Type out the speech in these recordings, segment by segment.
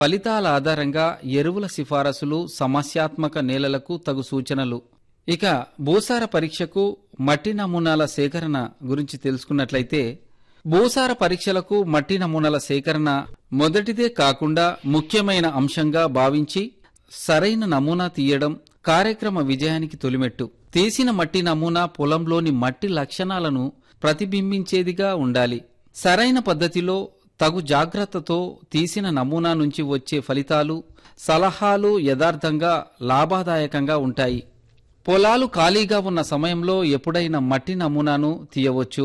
ఫలితాల ఆధారంగా ఎరువుల సిఫారసులు సమస్యాత్మక నేలలకు తగు సూచనలు ఇక భూసార పరీక్షకు మట్టి నమూనాల సేకరణ గురించి తెలుసుకున్నట్లయితే భూసార పరీక్షలకు మట్టి నమూనాల సేకరణ మొదటిదే కాకుండా ముఖ్యమైన అంశంగా భావించి సరైన నమూనా తీయడం కార్యక్రమ విజయానికి తొలిమెట్టు తీసిన మట్టి నమూనా పొలంలోని మట్టి లక్షణాలను ప్రతిబింబించేదిగా ఉండాలి సరైన పద్ధతిలో తగు జాగ్రత్తతో తీసిన నమూనా నుంచి వచ్చే ఫలితాలు సలహాలు యథార్థంగా లాభదాయకంగా ఉంటాయి పొలాలు ఖాళీగా ఉన్న సమయంలో ఎప్పుడైనా మట్టి నమూనాను తీయవచ్చు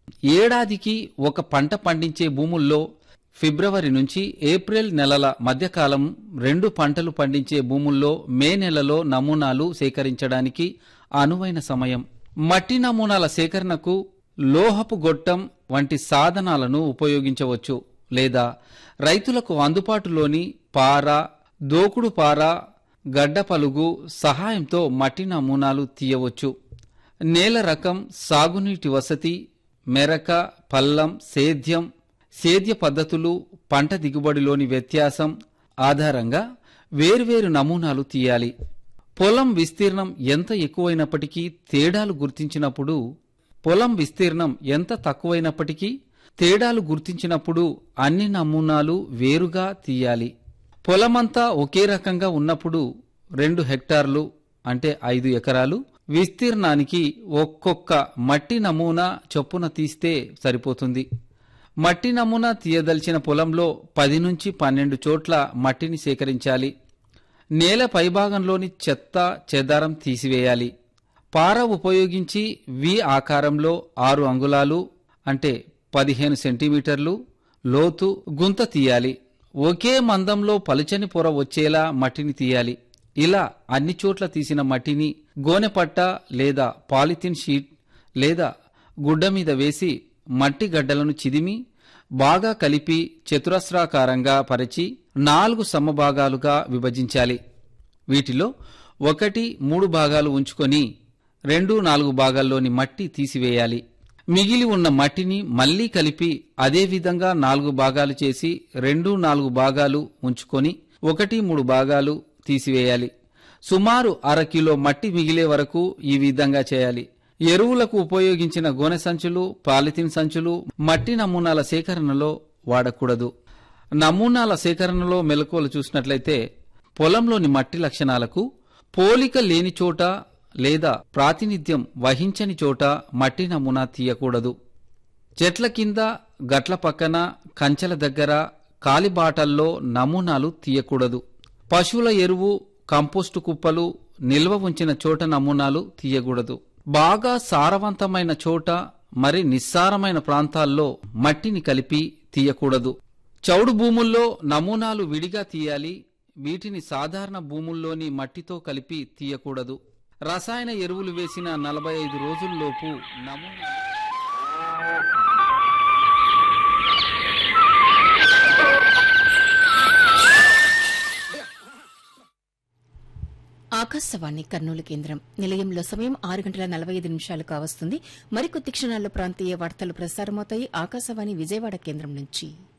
ఏడాదికి ఒక పంట పండించే భూముల్లో ఫిబ్రవరి నుంచి ఏప్రిల్ నెలల మధ్యకాలం రెండు పంటలు పండించే భూముల్లో మే నెలలో నమూనాలు సేకరించడానికి అనువైన సమయం మట్టి నమూనాల సేకరణకు లోహపు గొట్టం వంటి సాధనాలను ఉపయోగించవచ్చు లేదా రైతులకు అందుబాటులోని పార దోకుడు పార గడ్డ పలుగు సహాయంతో మట్టి నమూనాలు తీయవచ్చు నేల రకం సాగునీటి వసతి మెరక పల్లం సేద్యం సేద్య పద్ధతులు పంట దిగుబడిలోని వ్యత్యాసం ఆధారంగా వేర్వేరు నమూనాలు తీయాలి పొలం విస్తీర్ణం ఎంత ఎక్కువైనప్పటికీ తేడాలు గుర్తించినప్పుడు పొలం విస్తీర్ణం ఎంత తక్కువైనప్పటికీ తేడాలు గుర్తించినప్పుడు అన్ని నమూనాలు వేరుగా తీయాలి పొలమంతా ఒకే రకంగా ఉన్నప్పుడు రెండు హెక్టార్లు అంటే ఐదు ఎకరాలు విస్తీర్ణానికి ఒక్కొక్క మట్టి నమూనా చొప్పున తీస్తే సరిపోతుంది మట్టి నమూనా తీయదలిచిన పొలంలో పది నుంచి పన్నెండు చోట్ల మట్టిని సేకరించాలి నేల పైభాగంలోని చెత్త చెదారం తీసివేయాలి పార ఉపయోగించి వి ఆకారంలో ఆరు అంగుళాలు అంటే పదిహేను సెంటీమీటర్లు లోతు గుంత తీయాలి ఒకే మందంలో పలుచని పొర వచ్చేలా మట్టిని తీయాలి ఇలా అన్ని చోట్ల తీసిన మట్టిని గోనెపట్ట లేదా పాలిథిన్ షీట్ లేదా గుడ్డ మీద వేసి మట్టి గడ్డలను చిదిమి బాగా కలిపి చతురస్రాకారంగా పరిచి నాలుగు సమభాగాలుగా విభజించాలి వీటిలో ఒకటి మూడు భాగాలు ఉంచుకొని రెండు నాలుగు భాగాల్లోని మట్టి తీసివేయాలి మిగిలి ఉన్న మట్టిని మళ్లీ కలిపి అదే విధంగా నాలుగు భాగాలు చేసి రెండు నాలుగు భాగాలు ఉంచుకొని ఒకటి మూడు భాగాలు తీసివేయాలి సుమారు అర కిలో మట్టి మిగిలే వరకు ఈ విధంగా చేయాలి ఎరువులకు ఉపయోగించిన గోనె సంచులు పాలిథిన్ సంచులు మట్టి నమూనాల సేకరణలో వాడకూడదు నమూనాల సేకరణలో మెలకువలు చూసినట్లయితే పొలంలోని మట్టి లక్షణాలకు పోలిక లేని చోట లేదా ప్రాతినిధ్యం వహించని చోట మట్టి నమూనా తీయకూడదు చెట్ల కింద గట్ల పక్కన కంచెల దగ్గర కాలిబాటల్లో నమూనాలు తీయకూడదు పశువుల ఎరువు కంపోస్టు కుప్పలు నిల్వ ఉంచిన చోట నమూనాలు తీయకూడదు బాగా సారవంతమైన చోట మరి నిస్సారమైన ప్రాంతాల్లో మట్టిని కలిపి తీయకూడదు చౌడు భూముల్లో నమూనాలు విడిగా తీయాలి వీటిని సాధారణ భూముల్లోని మట్టితో కలిపి తీయకూడదు రసాయన ఎరువులు వేసిన నలభై ఐదు రోజుల్లోపు నమూనా ఆకాశవాణి కర్నూలు కేంద్రం నిలయంలో సమయం ఆరు గంటల నలభై ఐదు నిమిషాలు కావస్తుంది మరికొద్ది క్షణాల్లో ప్రాంతీయ వార్తలు ప్రసారమవుతాయి ఆకాశవాణి విజయవాడ కేంద్రం నుంచి